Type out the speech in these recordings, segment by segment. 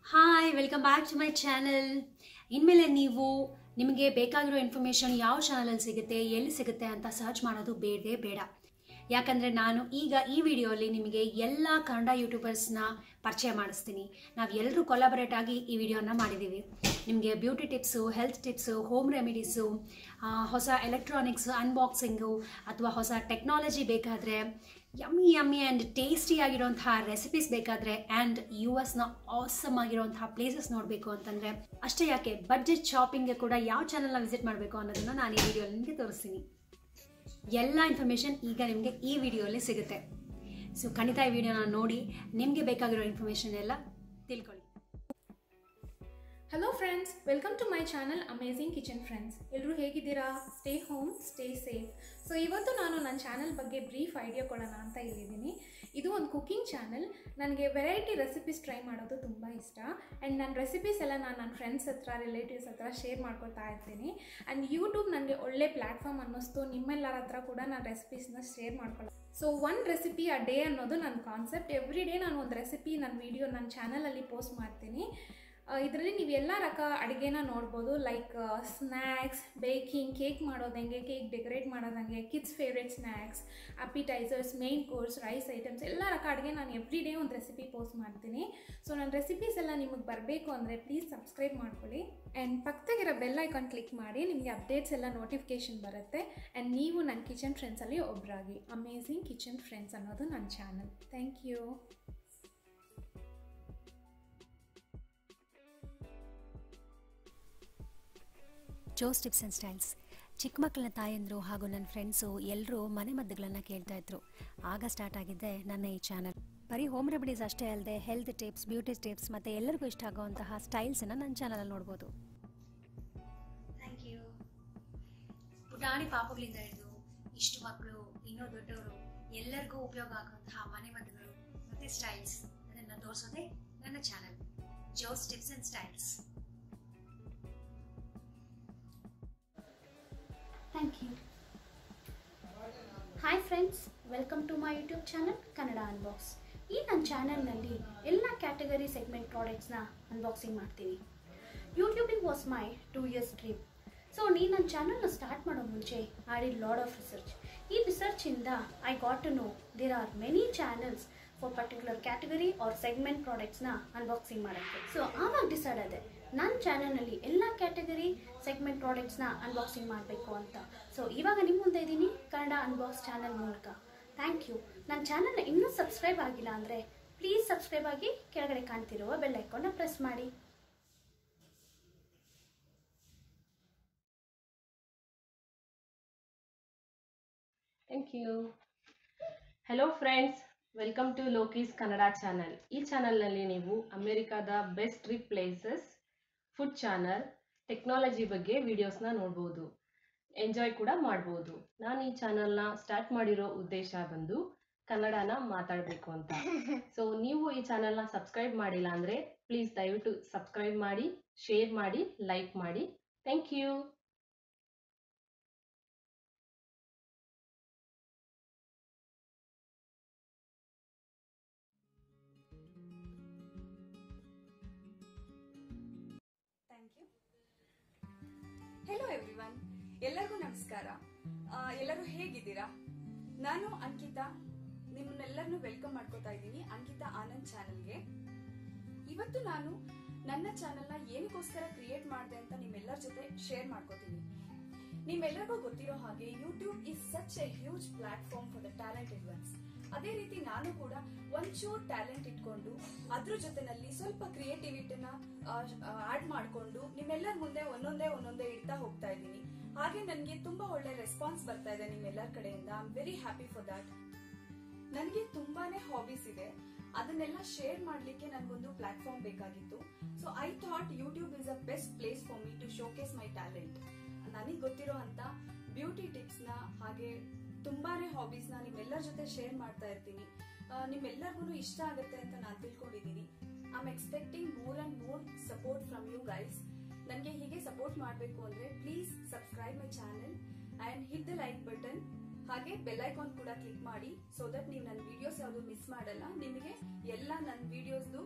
Hi welcome back to my channel ಇನ್ಮೇಲೆ ನೀವು ನಿಮಗೆ ಬೇಕಾಗಿರೋ ಇನ್ಫಾರ್ಮೇಷನ್ ಯಾವ ಚಾನಲಲ್ಲಿ ಸಿಗುತ್ತೆ ಎಲ್ಲಿ ಸಿಗುತ್ತೆ ಅಂತ ಸರ್ಚ್ ಮಾಡೋದು ಬೇಡವೇ ಬೇಡ ಯಾಕಂದರೆ ನಾನು ಈಗ ಈ ವಿಡಿಯೋಲಿ ನಿಮಗೆ ಎಲ್ಲ ಕನ್ನಡ ಯೂಟ್ಯೂಬರ್ಸ್ನ ಪರಿಚಯ ಮಾಡಿಸ್ತೀನಿ ನಾವು ಎಲ್ಲರೂ ಕೊಲಾಬರೇಟ್ ಆಗಿ ಈ ವಿಡಿಯೋನ ಮಾಡಿದ್ದೀವಿ ನಿಮಗೆ beauty tips health tips home remedies ಹೊಸ ಎಲೆಕ್ಟ್ರಾನಿಕ್ಸು ಅನ್ಬಾಕ್ಸಿಂಗು ಅಥವಾ ಹೊಸ ಟೆಕ್ನಾಲಜಿ ಬೇಕಾದರೆ ಯಮ್ಮಿ ಯಮ್ಮಿ ಆ್ಯಂಡ್ ಟೇಸ್ಟಿ ಆಗಿರೋಂತಹ ರೆಸಿಪೀಸ್ ಬೇಕಾದರೆ ಆ್ಯಂಡ್ ಯು ಎಸ್ನ ಆಸಮ್ ಆಗಿರೋಂತಹ ಪ್ಲೇಸಸ್ ನೋಡಬೇಕು ಅಂತಂದರೆ ಅಷ್ಟೇ ಯಾಕೆ ಬಡ್ಜೆಟ್ ಶಾಪಿಂಗ್ಗೆ ಕೂಡ ಯಾವ ಚಾನಲ್ನ ವಿಸಿಟ್ ಮಾಡಬೇಕು ಅನ್ನೋದನ್ನು ನಾನು ಈ ವಿಡಿಯೋಲಿ ನಿಮಗೆ ತೋರಿಸ್ತೀನಿ ಎಲ್ಲ ಇನ್ಫಾರ್ಮೇಷನ್ ಈಗ ನಿಮಗೆ ಈ ವಿಡಿಯೋಲಿ ಸಿಗುತ್ತೆ ಸೊ ಖಂಡಿತ ಈ ವಿಡಿಯೋನ ನೋಡಿ ನಿಮಗೆ ಬೇಕಾಗಿರೋ ಇನ್ಫಾರ್ಮೇಷನ್ ಎಲ್ಲ ತಿಳ್ಕೊಳ್ಳಿ hello friends welcome to my channel amazing kitchen friends ಎಲ್ಲರೂ ಹೇಗಿದ್ದೀರಾ stay home stay safe so ಇವತ್ತು ನಾನು ನನ್ನ ಚಾನಲ್ ಬಗ್ಗೆ ಬ್ರೀಫ್ ಐಡಿಯಾ ಕೊಡೋಣ ಅಂತ ಇಲ್ಲಿದ್ದೀನಿ ಇದು ಒಂದು ಕುಕಿಂಗ್ ಚಾನಲ್ ನನಗೆ ವೆರೈಟಿ ರೆಸಿಪೀಸ್ ಟ್ರೈ ಮಾಡೋದು ತುಂಬ ಇಷ್ಟ ಆ್ಯಂಡ್ ನನ್ನ ರೆಸಿಪೀಸ್ ಎಲ್ಲ ನಾನು ನನ್ನ ಫ್ರೆಂಡ್ಸ್ ಹತ್ರ ರಿಲೇಟಿವ್ಸ್ ಹತ್ರ ಶೇರ್ ಮಾಡ್ಕೊತಾ ಇರ್ತೀನಿ ಆ್ಯಂಡ್ ಯೂಟ್ಯೂಬ್ ನನಗೆ ಒಳ್ಳೆ ಪ್ಲ್ಯಾಟ್ಫಾರ್ಮ್ ಅನ್ನಿಸ್ತು ನಿಮ್ಮೆಲ್ಲರ ಹತ್ರ ಕೂಡ ನಾನು ರೆಸಿಪೀಸ್ನ ಶೇರ್ ಮಾಡ್ಕೊಳ್ಳ so one recipe a day ಅನ್ನೋದು ನನ್ನ ಕಾನ್ಸೆಪ್ಟ್ ಎವ್ರಿ ಡೇ ನಾನು ಒಂದು ರೆಸಿಪಿ ನನ್ನ ವೀಡಿಯೋ ನನ್ನ ಚಾನಲಲ್ಲಿ ಪೋಸ್ಟ್ ಮಾಡ್ತೀನಿ ಇದರಲ್ಲಿ ನೀವು ಎಲ್ಲ ರಕ ಅಡುಗೆನ ನೋಡ್ಬೋದು ಲೈಕ್ ಸ್ನ್ಯಾಕ್ಸ್ ಬೇಕಿಂಗ್ ಕೇಕ್ ಮಾಡೋದು ಹೆಂಗೆ ಕೇಕ್ ಡೆಕೋರೇಟ್ ಮಾಡೋದು ಹೆಂಗೆ kids favourite snacks appetizers main course rice items ಎಲ್ಲ ರಕ ಅಡುಗೆ ನಾನು ಎವ್ರಿ ಡೇ ಒಂದು ರೆಸಿಪಿ ಪೋಸ್ಟ್ ಮಾಡ್ತೀನಿ ಸೊ ನನ್ನ ರೆಸಿಪೀಸ್ ಎಲ್ಲ ನಿಮಗೆ ಬರಬೇಕು ಅಂದರೆ ಪ್ಲೀಸ್ ಸಬ್ಸ್ಕ್ರೈಬ್ ಮಾಡ್ಕೊಳ್ಳಿ ಆ್ಯಂಡ್ ಪಕ್ಕದಾಗಿರೋ ಬೆಲ್ ಐಕಾನ್ ಕ್ಲಿಕ್ ಮಾಡಿ ನಿಮಗೆ ಅಪ್ಡೇಟ್ಸ್ ಎಲ್ಲ ನೋಟಿಫಿಕೇಷನ್ ಬರುತ್ತೆ ಆ್ಯಂಡ್ ನೀವು ನನ್ನ ಕಿಚನ್ ಫ್ರೆಂಡ್ಸಲ್ಲಿ ಒಬ್ಬರಾಗಿ ಅಮೇಝಿಂಗ್ ಕಿಚನ್ ಫ್ರೆಂಡ್ಸ್ ಅನ್ನೋದು ನನ್ನ channel thank you Jo's tips and styles ಚಿಕ್ಕ ಮಕ್ಕಳ ತಾಯಂದರು ಹಾಗೂ ನನ್ನ ಫ್ರೆಂಡ್ಸು ಎಲ್ಲರೂ ಮನೆ ಮದ್ದುಗಳನ್ನು ಕೇಳ್ತಾ ಇದ್ರು ಆಗ ಸ್ಟಾರ್ಟ್ ಆಗಿದ್ದೆ ನನ್ನ ಈ ಚಾನಲ್ ಬರೀ ಹೋಮ್ ರೆಮಿಡೀಸ್ ಅಷ್ಟೇ ಅಲ್ಲದೆ ಹೆಲ್ತ್ ಟಿಪ್ಸ್ ಬ್ಯೂಟಿ ಟಿಪ್ಸ್ ಮತ್ತು ಎಲ್ಲರಿಗೂ ಇಷ್ಟ ಆಗುವಂತಹ ಸ್ಟೈಲ್ಸನ್ನು ನನ್ನ ಚಾನಲಲ್ಲಿ ನೋಡ್ಬೋದು ಥ್ಯಾಂಕ್ ಯು ಪುಟಾಣಿ ಪಾಪಗಳಿಂದ ಹಿಡಿದು ಇಷ್ಟು ಮಕ್ಕಳು ಇನ್ನೂ ದೊಡ್ಡವರು ಎಲ್ಲರಿಗೂ ಉಪಯೋಗ ಆಗುವಂತಹ ಮನೆ ಮದ್ದುಗಳು ಮತ್ತು ಸ್ಟೈಲ್ಸ್ ಅದನ್ನು ತೋರಿಸೋದೇ ನನ್ನ channel Jo's tips and styles thank you hi friends welcome to my YouTube channel Kannada unbox ಈ ನನ್ನ ಚಾನಲ್ನಲ್ಲಿ ಎಲ್ಲ ಕ್ಯಾಟಗರಿ ಸೆಗ್ಮೆಂಟ್ ಪ್ರಾಡಕ್ಟ್ಸ್ನ ಅನ್ಬಾಕ್ಸಿಂಗ್ ಮಾಡ್ತೀನಿ YouTubing was my two years dream so ನೀ ನನ್ನ ಚಾನಲ್ನ ಸ್ಟಾರ್ಟ್ ಮಾಡೋ ಮುಂಚೆ I did lot of research ಈ ರಿಸರ್ಚಿಂದ I got to know there are many channels for particular category or segment ಪ್ರಾಡಕ್ಟ್ಸ್ನ ಅನ್ಬಾಕ್ಸಿಂಗ್ ಮಾಡೋಕ್ಕೆ ಸೊ ಆವಾಗ ಡಿಸೈಡ್ ಆದೆ ನನ್ನ ಚಾನಲ್ನಲ್ಲಿ ಎಲ್ಲ ಕ್ಯಾಟಗರಿ ಸೆಗ್ಮೆಂಟ್ ಪ್ರಾಡಕ್ಟ್ಸ್ನ ಅನ್ಬಾಕ್ಸಿಂಗ್ ಮಾಡಬೇಕು ಅಂತ ಸೊ ಇವಾಗ ನಿಮ್ಮ ಮುಂದೆ ಇದ್ದೀನಿ ಕನ್ನಡ ಅನ್ಬಾಕ್ಸ್ ಚಾನಲ್ ಮೂಲಕ ಥ್ಯಾಂಕ್ ಯು ನನ್ನ ಚಾನಲ್ನ ಇನ್ನೂ ಸಬ್ಸ್ಕ್ರೈಬ್ ಆಗಿಲ್ಲ ಅಂದರೆ ಪ್ಲೀಸ್ ಸಬ್ಸ್ಕ್ರೈಬ್ ಆಗಿ ಕೆಳಗಡೆ ಕಾಣ್ತಿರುವ ಬೆಲ್ ಐಕಾನ್ನ ಪ್ರೆಸ್ ಮಾಡಿ thank you hello friends welcome to Loki's Kannada channel ಈ ಚಾನಲ್ನಲ್ಲಿ ನೀವು ಅಮೆರಿಕಾದ best trip places food channel technology ಬಗ್ಗೆ ವಿಡಿಯೋಸ್ನ ನೋಡ್ಬೋದು ಎಂಜಾಯ್ ಕೂಡ ಮಾಡ್ಬೋದು ನಾನು ಈ ಚಾನಲ್ನ ಸ್ಟಾರ್ಟ್ ಮಾಡಿರೋ ಉದ್ದೇಶ ಬಂದು ಕನ್ನಡನ ಮಾತಾಡಬೇಕು ಅಂತ ಸೊ ನೀವು ಈ ಚಾನಲ್ನ ಸಬ್ಸ್ಕ್ರೈಬ್ ಮಾಡಿಲ್ಲ ಅಂದರೆ ಪ್ಲೀಸ್ ದಯವಿಟ್ಟು ಸಬ್ಸ್ಕ್ರೈಬ್ ಮಾಡಿ ಶೇರ್ ಮಾಡಿ ಲೈಕ್ ಮಾಡಿ thank you thank you hello everyone ಎಲ್ಲರಿಗೂ ನಮಸ್ಕಾರ ಆ, ಎಲ್ಲರೂ ಹೇಗಿದ್ದೀರಾ ನಾನು ಅಂಕಿತಾ ನಿಮ್ಮನ್ನೆಲ್ಲರನ್ನು ವೆಲ್ಕಮ್ ಮಾಡ್ಕೋತಾ ಇದ್ದೀನಿ ಅಂಕಿತಾ ಆನಂದ್ ಚಾನೆಲ್ಗೆ ಇವತ್ತು ನಾನು ನನ್ನ ಚಾನೆಲ್ನ ಏನಕ್ಕೋಸ್ಕರ ಕ್ರಿಯೇಟ್ ಮಾಡಿದೆ ಅಂತ ನಿಮ್ಮೆಲ್ಲರ ಜೊತೆ ಶೇರ್ ಮಾಡ್ಕೋತೀನಿ ನಿಮ್ಮೆಲ್ಲರಿಗೂ ಗೊತ್ತಿರೋ ಹಾಗೆ YouTube is such a huge platform for the talented ones ಅದೇ ರೀತಿ ನಾನು ಕೂಡ ಒಂಚೂರು ಟ್ಯಾಲೆಂಟ್ ಇಟ್ಕೊಂಡು ಅದ್ರ ಜೊತೆನಲ್ಲಿ ಸ್ವಲ್ಪ ಕ್ರಿಯೇಟಿವಿಟಿನ ಆಡ್ ಮಾಡ್ಕೊಂಡು ನಿಮ್ಮೆಲ್ಲರ ಮುಂದೆ ಒಂದೊಂದೇ ಒಂದೊಂದೇ ಇಡ್ತಾ ಹೋಗ್ತಾ ಇದ್ದೀನಿ ಹಾಗೆ ನನಗೆ ತುಂಬಾ ಒಳ್ಳೆ ರೆಸ್ಪಾನ್ಸ್ ಬರ್ತಾ ಇದೆ ನಿಮ್ಮೆಲ್ಲರ ಕಡೆಯಿಂದ I am very happy for that ನನಗೆ ತುಂಬಾನೇ ಹಾಬೀಸ್ ಇದೆ ಅದನ್ನೆಲ್ಲ ಶೇರ್ ಮಾಡ್ಲಿಕ್ಕೆ ನನ್ಗೊಂದು ಪ್ಲಾಟ್ಫಾರ್ಮ್ ಬೇಕಾಗಿತ್ತು so I thought YouTube is a best place for me to showcase my talent ನನಗೆ ಗೊತ್ತಿರೋ ಅಂತ ಬ್ಯೂಟಿ ಟಿಪ್ಸ್ ನ ಹಾಗೆ ತುಂಬಾನೇ ಹಾಬೀಸ್ ನ ನಿಮ್ಮೆಲ್ಲರ ಜೊತೆ ಶೇರ್ ಮಾಡ್ತಾ ಇರ್ತೀನಿ ಆ, ನಿಮ್ಮೆಲ್ಲರಿಗೂ ಇಷ್ಟ ಆಗುತ್ತೆ ಅಂತ ನಾನು ತಿಳ್ಕೊಂಡಿದ್ದೀನಿ I am expecting more and more support from you guys ನನಗೆ ಹೀಗೆ ಸಪೋರ್ಟ್ ಮಾಡಬೇಕು ಅಂದ್ರೆ please subscribe my channel and hit the like button ಹಾಗೆ ಬೆಲ್ ಐಕಾನ್ ಕೂಡ ಕ್ಲಿಕ್ ಮಾಡಿ ಸೊ ದಟ್ ನೀವು ನನ್ನ ವಿಡಿಯೋಸ್ ಯಾವುದು ಮಿಸ್ ಮಾಡಲ್ಲ ನಿಮಗೆ ಎಲ್ಲ ನನ್ನ ವಿಡಿಯೋಸ್ದು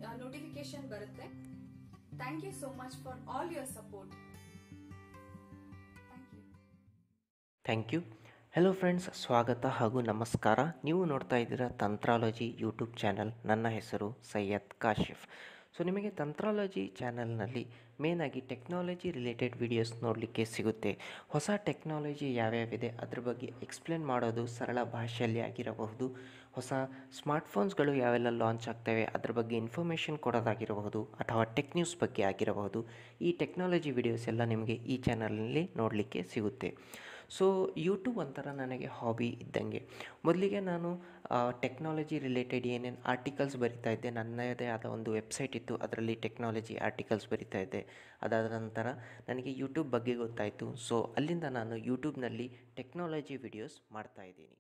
ನೋಟಿಫಿಕೇಶನ್ ಬರುತ್ತೆ thank you so much for all your support thank you thank you hello friends ಸ್ವಾಗತ ಹಾಗೂ ನಮಸ್ಕಾರ ನೀವು ನೋಡ್ತಾ ಇದ್ದೀರಾ ತಂತ್ರಾಲಜಿ ಯೂಟ್ಯೂಬ್ ಚಾನಲ್ ನನ್ನ ಹೆಸರು ಸೈಯದ್ ಕಾಶಿಫ್ ಸೊ ನಿಮಗೆ ತಂತ್ರಾಲಜಿ ಚಾನಲ್ನಲ್ಲಿ ಮೇನಾಗಿ ಟೆಕ್ನಾಲಜಿ ರಿಲೇಟೆಡ್ ವಿಡಿಯೋಸ್ ನೋಡಲಿಕ್ಕೆ ಸಿಗುತ್ತೆ ಹೊಸ ಟೆಕ್ನಾಲಜಿ ಯಾವ್ಯಾವಿದೆ ಅದ್ರ ಬಗ್ಗೆ ಎಕ್ಸ್ಪ್ಲೇನ್ ಮಾಡೋದು ಸರಳ ಭಾಷೆಯಲ್ಲಿ ಆಗಿರಬಹುದು ಹೊಸ ಸ್ಮಾರ್ಟ್ಫೋನ್ಸ್ಗಳು ಯಾವೆಲ್ಲ ಲಾಂಚ್ ಆಗ್ತವೆ ಅದ್ರ ಬಗ್ಗೆ ಇನ್ಫಾರ್ಮೇಷನ್ ಕೊಡೋದಾಗಿರಬಹುದು ಅಥವಾ ಟೆಕ್ ನ್ಯೂಸ್ ಬಗ್ಗೆ ಆಗಿರಬಹುದು ಈ ಟೆಕ್ನಾಲಜಿ ವಿಡಿಯೋಸ್ ಎಲ್ಲ ನಿಮಗೆ ಈ ಚಾನಲ್ನಲ್ಲಿ ನೋಡಲಿಕ್ಕೆ ಸಿಗುತ್ತೆ ಸೊ ಯೂಟ್ಯೂಬ್ ಒಂಥರ ನನಗೆ ಹಾಬಿ ಇದ್ದಂಗೆ ಮೊದಲಿಗೆ ನಾನು ಟೆಕ್ನಾಲಜಿ ರಿಲೇಟೆಡ್ ಏನೇನು ಆರ್ಟಿಕಲ್ಸ್ ಬರಿತಾ ಇದ್ದೆ ನನ್ನದೇ ಆದ ಒಂದು ವೆಬ್ಸೈಟ್ ಇತ್ತು ಅದರಲ್ಲಿ ಟೆಕ್ನಾಲಜಿ ಆರ್ಟಿಕಲ್ಸ್ ಬರಿತಾ ಇದ್ದೆ ಅದಾದ ನಂತರ ನನಗೆ ಯೂಟ್ಯೂಬ್ ಬಗ್ಗೆ ಗೊತ್ತಾಯಿತು ಸೊ ಅಲ್ಲಿಂದ ನಾನು ಯೂಟ್ಯೂಬ್ನಲ್ಲಿ ಟೆಕ್ನಾಲಜಿ ವಿಡಿಯೋಸ್ ಮಾಡ್ತಾ ಇದ್ದೀನಿ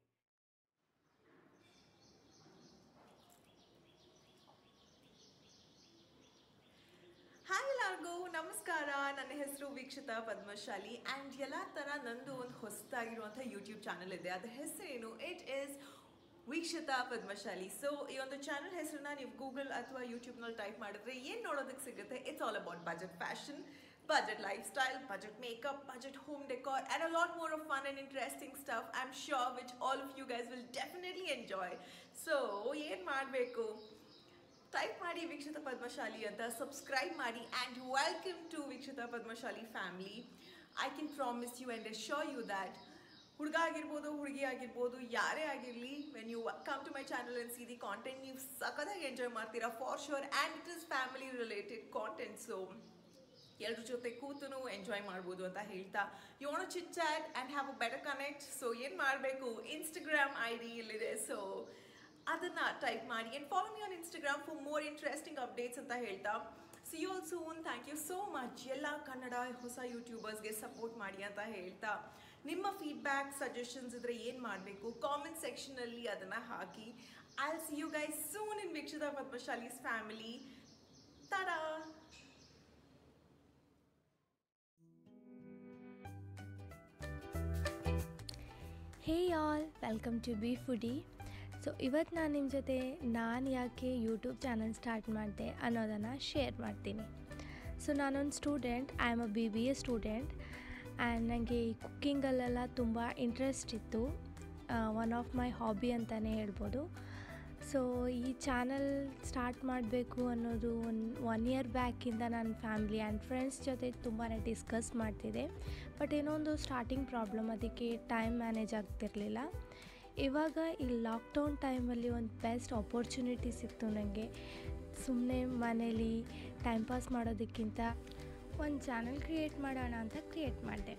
ಹಾಯ್ ಎಲ್ಲರಿಗೂ ನಮಸ್ಕಾರ ನನ್ನ ಹೆಸರು ವೀಕ್ಷಿತಾ ಪದ್ಮಶಾಲಿ ಆ್ಯಂಡ್ ಎಲ್ಲ ಥರ ನಂದು ಒಂದು ಹೊಸದಾಗಿರುವಂಥ ಯೂಟ್ಯೂಬ್ ಚಾನಲ್ ಇದೆ ಅದರ ಹೆಸರೇನು it is Veekshitha Padmashali so ಈ ಒಂದು ಚಾನಲ್ ಹೆಸರನ್ನ ನೀವು ಗೂಗಲ್ ಅಥವಾ ಯೂಟ್ಯೂಬ್ನಲ್ಲಿ ಟೈಪ್ ಮಾಡಿದ್ರೆ ಏನು ನೋಡೋದಕ್ಕೆ ಸಿಗುತ್ತೆ it's all about budget fashion budget lifestyle, budget makeup, budget home decor, and a lot more of fun and interesting stuff. I'm sure which all of you guys will definitely enjoy. So, ಏನು ಮಾಡಬೇಕು type ಮಾಡಿ ವೀಕ್ಷಿತ ಪದ್ಮಶಾಲಿ ಅಂತ subscribe ಮಾಡಿ and welcome to Veekshitha Padmashali family I can promise you and sure you that ಹುಡುಗ ಆಗಿರ್ಬೋದು ಹುಡುಗಿ ಆಗಿರ್ಬೋದು ಯಾರೇ ಆಗಿರಲಿ when you come to my channel and see the content ನೀವು ಸಖತ್ತಾಗಿ ಎಂಜಾಯ್ ಮಾಡ್ತೀರಾ for sure and it is family related content so ಎಲ್ಲರ ಜೊತೆ ಕೂತು ಎಂಜಾಯ್ ಮಾಡ್ಬೋದು ಅಂತ ಹೇಳ್ತಾ you want chit chat and have a better connect so ಏನು ಮಾಡಬೇಕು ಇನ್ಸ್ಟಾಗ್ರಾಮ್ ಐ ಡಿ ಇಲ್ಲಿದೆ ಸೊ ಅದನ್ನು ಟೈಪ್ ಮಾಡಿ and follow me on Instagram for more interesting updates ಅಂತ ಹೇಳ್ತಾ see you all soon thank you so much ಎಲ್ಲ ಕನ್ನಡ ಹೊಸ ಯೂಟ್ಯೂಬರ್ಸ್ಗೆ support ಮಾಡಿ ಅಂತ ಹೇಳ್ತಾ ನಿಮ್ಮ ಫೀಡ್ಬ್ಯಾಕ್ ಸಜೆಷನ್ಸ್ ಇದ್ರೆ ಏನು ಮಾಡಬೇಕು ಕಾಮೆಂಟ್ ಸೆಕ್ಷನಲ್ಲಿ ಅದನ್ನು ಹಾಕಿ I see you guys soon in Veekshitha Padmashalis family tada hey all welcome to be foodie so ಇವತ್ತು ನಾನು ನಿಮ್ಮ ಜೊತೆ ನಾನು ಯಾಕೆ ಯೂಟ್ಯೂಬ್ ಚಾನಲ್ ಸ್ಟಾರ್ಟ್ ಮಾಡಿದೆ ಅನ್ನೋದನ್ನು ಶೇರ್ ಮಾಡ್ತೀನಿ ಸೊ ನಾನೊಂದು student I am a B B A student and ನನಗೆ ಈ ಕುಕ್ಕಿಂಗಲ್ಲೆಲ್ಲ ತುಂಬ ಇಂಟ್ರೆಸ್ಟ್ ಇತ್ತು ಒನ್ ಆಫ್ ಮೈ ಹಾಬಿ ಅಂತಲೇ ಹೇಳ್ಬೋದು ಸೊ ಈ ಚಾನಲ್ ಸ್ಟಾರ್ಟ್ ಮಾಡಬೇಕು ಅನ್ನೋದು ಒನ್ ಒನ್ ಇಯರ್ ಬ್ಯಾಕಿಂದ ನನ್ನ ಫ್ಯಾಮ್ಲಿ ಆ್ಯಂಡ್ ಫ್ರೆಂಡ್ಸ್ ಜೊತೆ ತುಂಬಾ ಡಿಸ್ಕಸ್ ಮಾಡ್ತಿದ್ದೆ ಬಟ್ ಏನೋ ಒಂದು ಸ್ಟಾರ್ಟಿಂಗ್ ಪ್ರಾಬ್ಲಮ್ ಅದಕ್ಕೆ ಟೈಮ್ ಮ್ಯಾನೇಜ್ ಆಗ್ತಿರಲಿಲ್ಲ ಇವಾಗ ಈ ಲಾಕ್ಡೌನ್ ಟೈಮಲ್ಲಿ ಒಂದು ಬೆಸ್ಟ್ ಆಪರ್ಚುನಿಟಿ ಸಿಕ್ತು ನನಗೆ ಸುಮ್ಮನೆ ಮನೇಲಿ ಟೈಮ್ ಪಾಸ್ ಮಾಡೋದಕ್ಕಿಂತ ಒಂದು ಚಾನಲ್ ಕ್ರಿಯೇಟ್ ಮಾಡೋಣ ಅಂತ ಕ್ರಿಯೇಟ್ ಮಾಡಿದೆ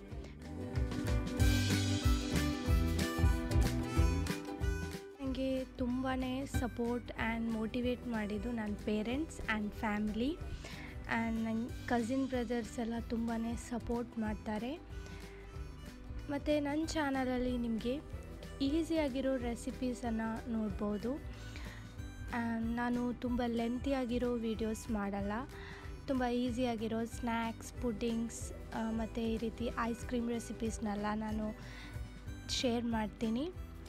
ನನಗೆ ತುಂಬಾ ಸಪೋರ್ಟ್ ಆ್ಯಂಡ್ ಮೋಟಿವೇಟ್ ಮಾಡಿದ್ದು ನನ್ನ ಪೇರೆಂಟ್ಸ್ ಆ್ಯಂಡ್ ಫ್ಯಾಮಿಲಿ ಆ್ಯಂಡ್ ನನ್ನ ಕಸಿನ್ ಬ್ರದರ್ಸ್ ಎಲ್ಲ ತುಂಬಾ ಸಪೋರ್ಟ್ ಮಾಡ್ತಾರೆ ಮತ್ತು ನನ್ನ ಚಾನಲಲ್ಲಿ ನಿಮಗೆ ಈಸಿಯಾಗಿರೋ ರೆಸಿಪೀಸನ್ನು ನೋಡ್ಬೋದು ಆ್ಯಂಡ್ ನಾನು ತುಂಬ ಲೆಂತಿಯಾಗಿರೋ ವೀಡಿಯೋಸ್ ಮಾಡಲ್ಲ ತುಂಬ ಈಸಿಯಾಗಿರೋ ಸ್ನ್ಯಾಕ್ಸ್ ಪುಡ್ಡಿಂಗ್ಸ್ ಮತ್ತು ಈ ರೀತಿ ಐಸ್ ಕ್ರೀಮ್ ರೆಸಿಪೀಸ್ನೆಲ್ಲ ನಾನು ಶೇರ್ ಮಾಡ್ತೀನಿ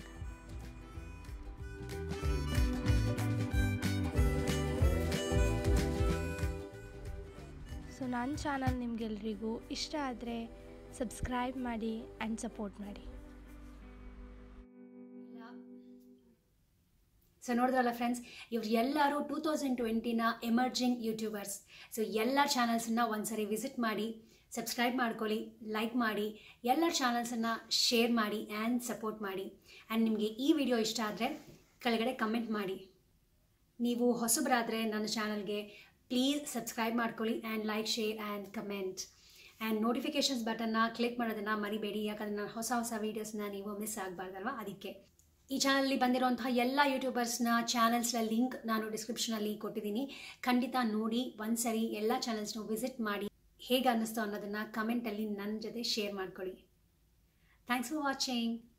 ಸೊ ನನ್ನ ಚಾನಲ್ ನಿಮಗೆಲ್ರಿಗೂ ಇಷ್ಟ ಆದರೆ ಸಬ್ಸ್ಕ್ರೈಬ್ ಮಾಡಿ ಆ್ಯಂಡ್ ಸಪೋರ್ಟ್ ಮಾಡಿ ಸೊ ನೋಡಿದ್ರಲ್ಲ ಫ್ರೆಂಡ್ಸ್ ಇವ್ರು ಎಲ್ಲರೂ ಟೂ ತೌಸಂಡ್ ಟ್ವೆಂಟಿನ ಎಮರ್ಜಿಂಗ್ ಯೂಟ್ಯೂಬರ್ಸ್ ಸೊ ಎಲ್ಲ ಚಾನಲ್ಸನ್ನ ಒಂದ್ಸರಿ ವಿಸಿಟ್ ಮಾಡಿ ಸಬ್ಸ್ಕ್ರೈಬ್ ಮಾಡ್ಕೊಳ್ಳಿ ಲೈಕ್ ಮಾಡಿ ಎಲ್ಲ ಚಾನಲ್ಸನ್ನು ಶೇರ್ ಮಾಡಿ ಆ್ಯಂಡ್ ಸಪೋರ್ಟ್ ಮಾಡಿ ಆ್ಯಂಡ್ ನಿಮಗೆ ಈ ವಿಡಿಯೋ ಇಷ್ಟ ಆದರೆ ಕೆಳಗಡೆ ಕಮೆಂಟ್ ಮಾಡಿ ನೀವು ಹೊಸಬರಾದರೆ ನನ್ನ ಚಾನಲ್ಗೆ ಪ್ಲೀಸ್ ಸಬ್ಸ್ಕ್ರೈಬ್ ಮಾಡ್ಕೊಳ್ಳಿ and like share and comment and notifications ಬಟನ್ನ ಕ್ಲಿಕ್ ಮಾಡೋದನ್ನು ಮರಿಬೇಡಿ ಯಾಕಂದರೆ ನಾನು ಹೊಸ ಹೊಸ ವೀಡಿಯೋಸ್ನ ನೀವು ಮಿಸ್ ಆಗಬಾರ್ದಲ್ವ ಅದಕ್ಕೆ ಈ ಚಾನಲಲ್ಲಿ ಬಂದಿರುವಂತಹ ಎಲ್ಲ ಯೂಟ್ಯೂಬರ್ಸ್ನ ಚಾನಲ್ಸ್ನ ಲಿಂಕ್ ನಾನು ಡಿಸ್ಕ್ರಿಪ್ಷನಲ್ಲಿ ಕೊಟ್ಟಿದ್ದೀನಿ ಖಂಡಿತ ನೋಡಿ ಒಂದ್ಸರಿ ಎಲ್ಲ ಚಾನಲ್ಸ್ನ ವಿಸಿಟ್ ಮಾಡಿ ಹೇಗೆ ಅನ್ನಿಸ್ತು ಅನ್ನೋದನ್ನು ಕಮೆಂಟಲ್ಲಿ ನನ್ನ ಜೊತೆ ಶೇರ್ ಮಾಡ್ಕೊಳ್ಳಿ ಥ್ಯಾಂಕ್ಸ್ ಫಾರ್ ವಾಚಿಂಗ್